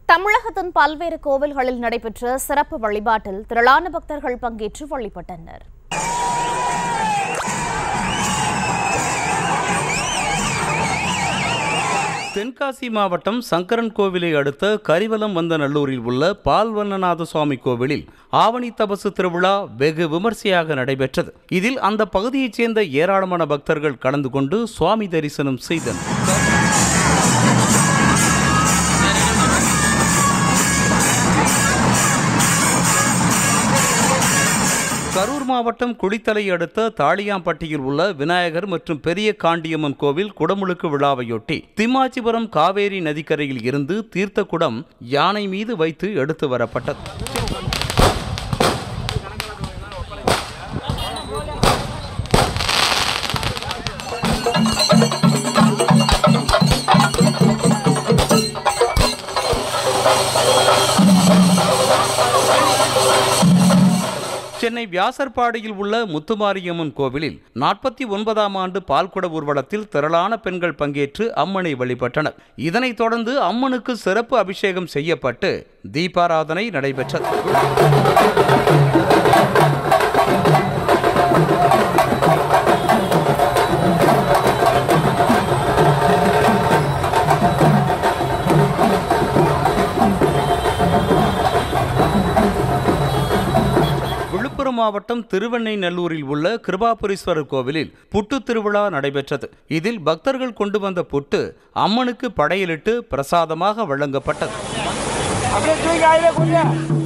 தமிழகத்தின் பல்வேறு கோவில்களில் நடைபெற்ற சிறப்பு வழிபாட்டில் திரளான பக்தர்கள் பங்கேற்று வழிபட்டனர் தென்காசி மாவட்டம் சங்கரன் கோவிலை அடுத்த கரிவலம் வந்த நல்லூரில் உள்ள பால்வண்ணநாத சுவாமி கோவிலில் ஆவணி தபசு திருவிழா வெகு விமர்சையாக நடைபெற்றது இதில் அந்த பகுதியைச் சேர்ந்த ஏராளமான பக்தர்கள் கலந்து கொண்டு சுவாமி தரிசனம் செய்தனர் கரூர் மாவட்டம் குளித்தலை அடுத்த தாளியாம்பட்டியில் உள்ள விநாயகர் மற்றும் பெரிய காண்டியம்மன் கோவில் குடமுழுக்கு விழாவையொட்டி திம்மாச்சிபுரம் காவேரி நதிக்கரையில் இருந்து தீர்த்த குடம் யானை மீது வைத்து எடுத்து வரப்பட்டது சென்னை வியாசர்பாடியில் உள்ள முத்துமாரியம்மன் கோவிலில் நாற்பத்தி ஒன்பதாம் ஆண்டு பால்குட ஊர்வலத்தில் திரளான பெண்கள் பங்கேற்று அம்மனை வழிபட்டனர் இதனைத் தொடர்ந்து அம்மனுக்கு சிறப்பு அபிஷேகம் செய்யப்பட்டு தீபாராதனை நடைபெற்றது விழுப்புரம் மாவட்டம் திருவெண்ணைநல்லூரில் உள்ள கிருபாபுரீஸ்வரர் கோவிலில் புட்டு திருவிழா நடைபெற்றது இதில் பக்தர்கள் கொண்டு வந்த புட்டு அம்மனுக்கு படையலிட்டு பிரசாதமாக வழங்கப்பட்டது அப்படியே தூக்கி அதிலே குடிங்க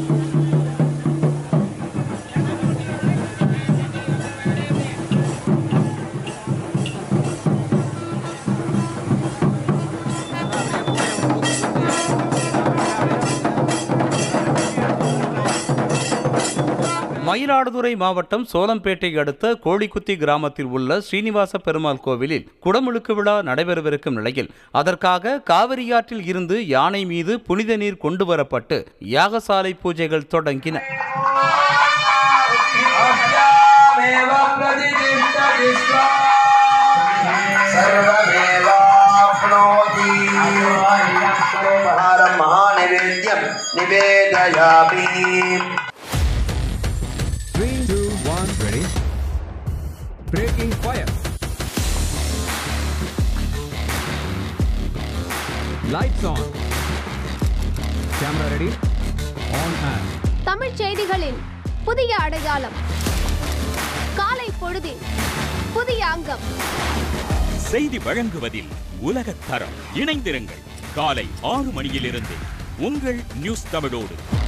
மயிலாடுதுறை மாவட்டம் சோளம்பேட்டை அடுத்த கோழிக்குத்தி கிராமத்தில் உள்ள ஸ்ரீனிவாச பெருமாள் கோவிலில் குடமுழுக்கு விழா நடைபெறவிருக்கும் நிலையில் அதற்காக காவிரியாற்றில் இருந்து யானை மீது புனித நீர் கொண்டு வரப்பட்டு யாகசாலை பூஜைகள் தொடங்கின सर्वमेव प्रतिष्ठति स्वा सर्वमेवाप्नोति उपहारं महानिवेद्यं निवेदयामि Three, two, one, ready. Breaking fire. Lights on. Camera ready. On and. தமிழ்ச் செய்திகளின் புதிய அடையாளம் காலை பொழுதில் புதிய அங்கம் செய்தி வழங்குவதில் உலகத் தரம் இணைந்திருங்கள் காலை ஆறு மணியிலிருந்து உங்கள் நியூஸ் தமிழோடு